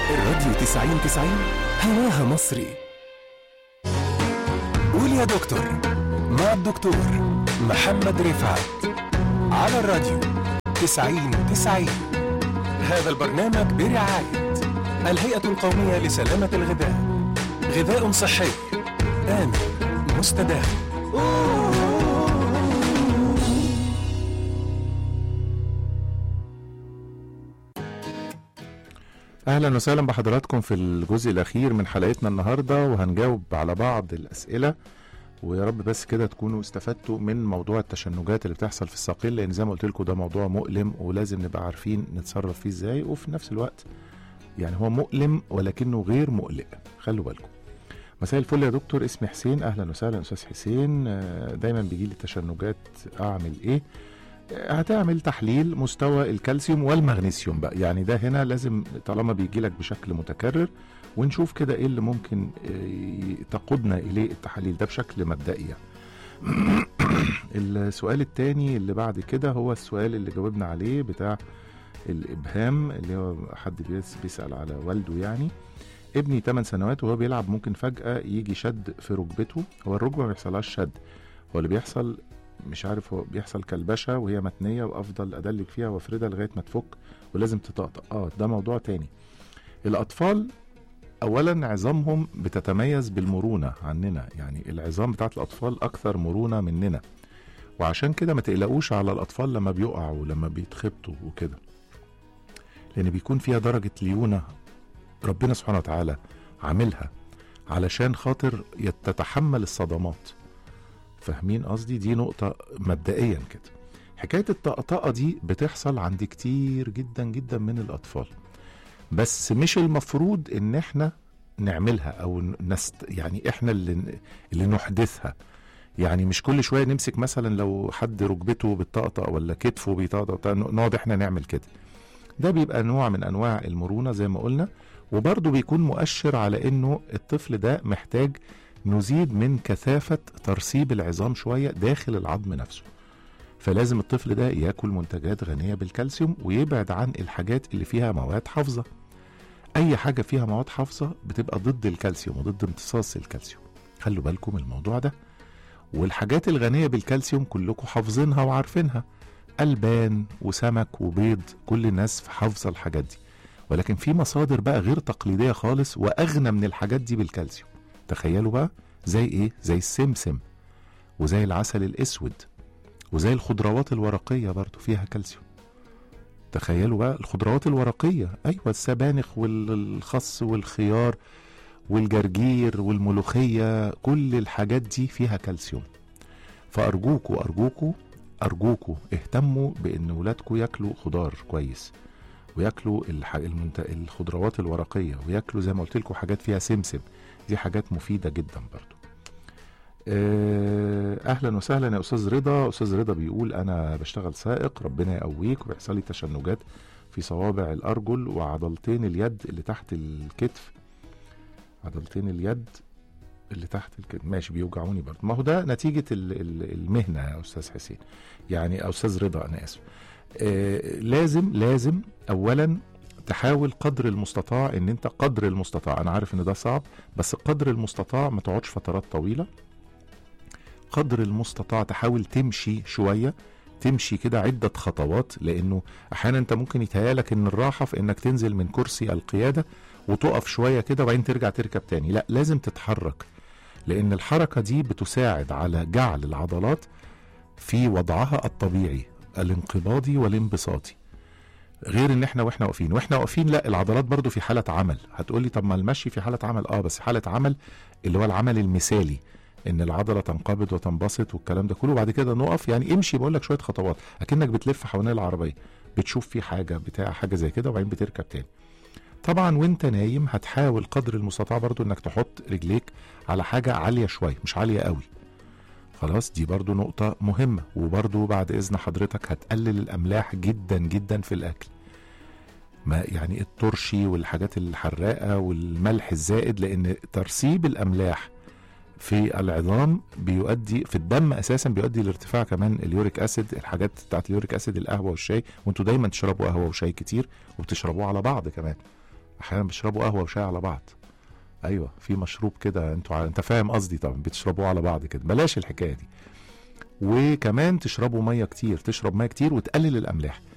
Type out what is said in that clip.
الراديو 90 90 هواها مصري قول يا دكتور مع الدكتور محمد رفعت على الراديو 90 90 هذا البرنامج برعاية الهيئة القومية لسلامة الغذاء غذاء صحي آمن مستدام اهلا وسهلا بحضراتكم في الجزء الاخير من حلقتنا النهارده وهنجاوب على بعض الاسئله ويا رب بس كده تكونوا استفدتوا من موضوع التشنجات اللي بتحصل في الساقين لان زي ما قلت لكم ده موضوع مؤلم ولازم نبقى عارفين نتصرف فيه ازاي وفي نفس الوقت يعني هو مؤلم ولكنه غير مقلق خلوا بالكم مساء الفل يا دكتور اسمي حسين اهلا وسهلا استاذ حسين آه، دايما بيجي لي تشنجات اعمل ايه هتعمل تحليل مستوى الكالسيوم والمغنيسيوم بقى يعني ده هنا لازم طالما بيجي لك بشكل متكرر ونشوف كده ايه اللي ممكن آه، تقودنا اليه التحاليل ده بشكل مبدئي يعني. السؤال التاني اللي بعد كده هو السؤال اللي جاوبنا عليه بتاع الابهام اللي هو حد بيس- بيسال على والده يعني ابني 8 سنوات وهو بيلعب ممكن فجاه يجي شد في ركبته هو الركبه ما بيحصلهاش شد هو اللي بيحصل مش عارف هو بيحصل كلبشه وهي متنيه وافضل ادلك فيها وافردها لغايه ما تفك ولازم تطقطق اه ده موضوع تاني الاطفال اولا عظامهم بتتميز بالمرونه عننا يعني العظام بتاعت الاطفال اكثر مرونه مننا وعشان كده ما تقلقوش على الاطفال لما بيقعوا لما بيتخبطوا وكده لان بيكون فيها درجه ليونه ربنا سبحانه وتعالى عاملها علشان خاطر يت- تتحمل الصدمات فاهمين قصدي دي نقطة مبدئيا كده حكاية الطقطقة دي بتحصل عند كتير جدا جدا من الأطفال بس مش المفروض إن إحنا نعملها أو نست يعني إحنا اللي اللي نحدثها يعني مش كل شوية نمسك مثلا لو حد ركبته بتطقطق ولا كتفه بيطقطق نقعد إحنا نعمل كده ده بيبقى نوع من أنواع المرونة زي ما قلنا وبرضه بيكون مؤشر على إنه الطفل ده محتاج نزيد من كثافة ترسيب العظام شوية داخل العظم نفسه فلازم الطفل ده ياكل منتجات غنية بالكالسيوم ويبعد عن الحاجات اللي فيها مواد حافظة أي حاجة فيها مواد حافظة بتبقى ضد الكالسيوم وضد امتصاص الكالسيوم خلوا بالكم من الموضوع ده والحاجات الغنية بالكالسيوم كلكم حافظينها وعارفينها ألبان وسمك وبيض كل الناس حافظة الحاجات دي ولكن في مصادر بقى غير تقليدية خالص وأغنى من الحاجات دي بالكالسيوم تخيلوا بقى زي ايه زي السمسم وزي العسل الاسود وزي الخضروات الورقيه برضو فيها كالسيوم تخيلوا بقى الخضروات الورقيه ايوه السبانخ والخس والخيار والجرجير والملوخيه كل الحاجات دي فيها كالسيوم فارجوكوا ارجوكوا ارجوكوا اهتموا بان ولادكم ياكلوا خضار كويس وياكلوا الح... المنت... الخضروات الورقيه وياكلوا زي ما قلت لكم حاجات فيها سمسم دي حاجات مفيدة جدا برضو آه، اهلا وسهلا يا استاذ رضا استاذ رضا بيقول انا بشتغل سائق ربنا يقويك وبيحصل لي تشنجات في صوابع الارجل وعضلتين اليد اللي تحت الكتف عضلتين اليد اللي تحت الكتف ماشي بيوجعوني برضه ما هو ده نتيجة ال- ال- المهنة يا استاذ حسين يعني او استاذ رضا انا اسف آه لازم لازم اولا تحاول قدر المستطاع ان انت قدر المستطاع انا عارف ان ده صعب بس قدر المستطاع ما تقعدش فترات طويله قدر المستطاع تحاول تمشي شويه تمشي كده عدة خطوات لأنه أحيانا أنت ممكن يتهيألك إن الراحة في إنك تنزل من كرسي القيادة وتقف شوية كده وبعدين ترجع تركب تاني لا لازم تتحرك لأن الحركة دي بتساعد على جعل العضلات في وضعها الطبيعي الانقباضي والانبساطي غير ان احنا واحنا واقفين واحنا واقفين لا العضلات برضو في حاله عمل هتقولي طب ما المشي في حاله عمل اه بس حاله عمل اللي هو العمل المثالي ان العضله تنقبض وتنبسط والكلام ده كله وبعد كده نقف يعني امشي بقول لك شويه خطوات اكنك بتلف حوالين العربيه بتشوف في حاجه بتاع حاجه زي كده وبعدين بتركب تاني طبعا وانت نايم هتحاول قدر المستطاع برضو انك تحط رجليك على حاجه عاليه شويه مش عاليه قوي خلاص دي برضو نقطة مهمة وبرضو بعد إذن حضرتك هتقلل الأملاح جدا جدا في الأكل ما يعني الترشي والحاجات الحراقة والملح الزائد لأن ترسيب الأملاح في العظام بيؤدي في الدم اساسا بيؤدي لارتفاع كمان اليوريك اسيد الحاجات بتاعت اليوريك اسيد القهوه والشاي وانتوا دايما تشربوا قهوه وشاي كتير وبتشربوه على بعض كمان احيانا بيشربوا قهوه وشاي على بعض ايوه في مشروب كده انتوا ع- انت فاهم قصدي طبعا بتشربوه على بعض كده بلاش الحكايه دي وكمان تشربوا ميه كتير تشرب ميه كتير وتقلل الاملاح